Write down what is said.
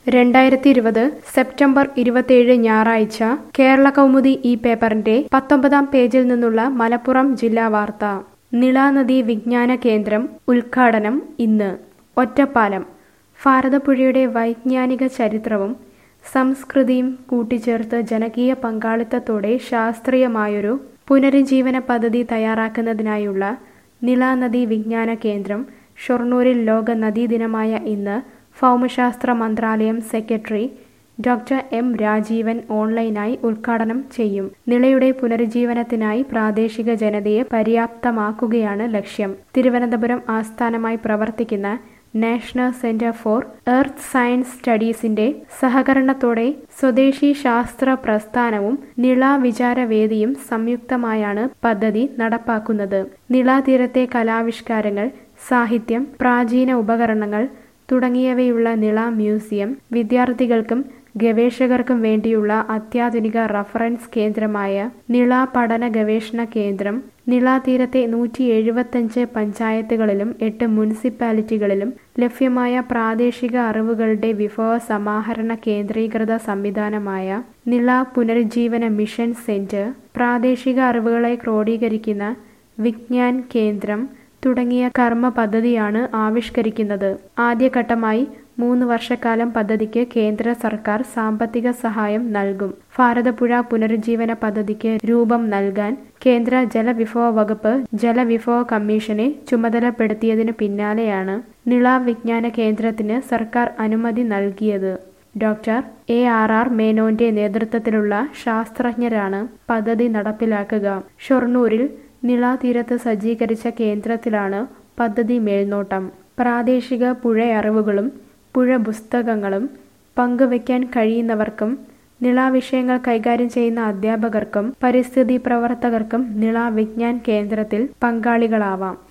രണ്ടായിരത്തി ഇരുപത് സെപ്റ്റംബർ ഇരുപത്തിയേഴ് ഞായറാഴ്ച കേരള കൗമുദി ഈ പേപ്പറിന്റെ പത്തൊമ്പതാം പേജിൽ നിന്നുള്ള മലപ്പുറം ജില്ലാ വാർത്ത നിളാനദി വിജ്ഞാന കേന്ദ്രം ഉദ്ഘാടനം ഇന്ന് ഒറ്റപ്പാലം ഭാരതപ്പുഴയുടെ വൈജ്ഞാനിക ചരിത്രവും സംസ്കൃതിയും കൂട്ടിച്ചേർത്ത് ജനകീയ പങ്കാളിത്തത്തോടെ ശാസ്ത്രീയമായൊരു പുനരുജ്ജീവന പദ്ധതി തയ്യാറാക്കുന്നതിനായുള്ള നിളാനദി വിജ്ഞാന കേന്ദ്രം ഷൊർണൂരിൽ ലോക നദീദിനമായ ഇന്ന് ഭൗമശാസ്ത്ര മന്ത്രാലയം സെക്രട്ടറി ഡോക്ടർ എം രാജീവൻ ഓൺലൈനായി ഉദ്ഘാടനം ചെയ്യും നിളയുടെ പുനരുജ്ജീവനത്തിനായി പ്രാദേശിക ജനതയെ പര്യാപ്തമാക്കുകയാണ് ലക്ഷ്യം തിരുവനന്തപുരം ആസ്ഥാനമായി പ്രവർത്തിക്കുന്ന national centre for earth science സ്റ്റഡീസിന്റെ സഹകരണത്തോടെ സ്വദേശി ശാസ്ത്ര പ്രസ്ഥാനവും നിള വിചാരവേദിയും സംയുക്തമായാണ് പദ്ധതി നടപ്പാക്കുന്നത് നിള തീരത്തെ കലാവിഷ്കാരങ്ങൾ സാഹിത്യം പ്രാചീന ഉപകരണങ്ങൾ തുടങ്ങിയവയുള്ള നിള മ്യൂസിയം വിദ്യാർത്ഥികൾക്കും ഗവേഷകർക്കും വേണ്ടിയുള്ള അത്യാധുനിക റഫറൻസ് കേന്ദ്രമായ നിള പഠന ഗവേഷണ കേന്ദ്രം നിള തീരത്തെ നൂറ്റി എഴുപത്തഞ്ച് പഞ്ചായത്തുകളിലും എട്ട് മുനിസിപ്പാലിറ്റികളിലും ലഭ്യമായ പ്രാദേശിക അറിവുകളുടെ വിഭവ സമാഹരണ കേന്ദ്രീകൃത സംവിധാനമായ നിള പുനരുജ്ജീവന മിഷൻ സെന്റർ പ്രാദേശിക അറിവുകളെ ക്രോഡീകരിക്കുന്ന വിജ്ഞാൻ കേന്ദ്രം തുടങ്ങിയ കർമ്മ പദ്ധതിയാണ് ആവിഷ്കരിക്കുന്നത് ആദ്യഘട്ടമായി മൂന്ന് വർഷക്കാലം പദ്ധതിക്ക് കേന്ദ്ര സർക്കാർ സാമ്പത്തിക സഹായം നൽകും ഭാരതപ്പുഴ പുനരുജ്ജീവന പദ്ധതിക്ക് രൂപം നൽകാൻ കേന്ദ്ര ജലവിഭവ വകുപ്പ് ജലവിഭവ കമ്മീഷനെ ചുമതലപ്പെടുത്തിയതിനു പിന്നാലെയാണ് നിള വിജ്ഞാന കേന്ദ്രത്തിന് സർക്കാർ അനുമതി നൽകിയത് ഡോക്ടർ എ ആർ ആർ മേനോന്റെ നേതൃത്വത്തിലുള്ള ശാസ്ത്രജ്ഞരാണ് പദ്ധതി നടപ്പിലാക്കുക ഷൊർണൂരിൽ നിള തീരത്ത് സജ്ജീകരിച്ച കേന്ദ്രത്തിലാണ് പദ്ധതി മേൽനോട്ടം പ്രാദേശിക പുഴയറിവുകളും പുഴ പുസ്തകങ്ങളും പങ്കുവയ്ക്കാൻ കഴിയുന്നവർക്കും നിള വിഷയങ്ങൾ കൈകാര്യം ചെയ്യുന്ന അധ്യാപകർക്കും പരിസ്ഥിതി പ്രവർത്തകർക്കും നിള വിജ്ഞാൻ കേന്ദ്രത്തിൽ പങ്കാളികളാവാം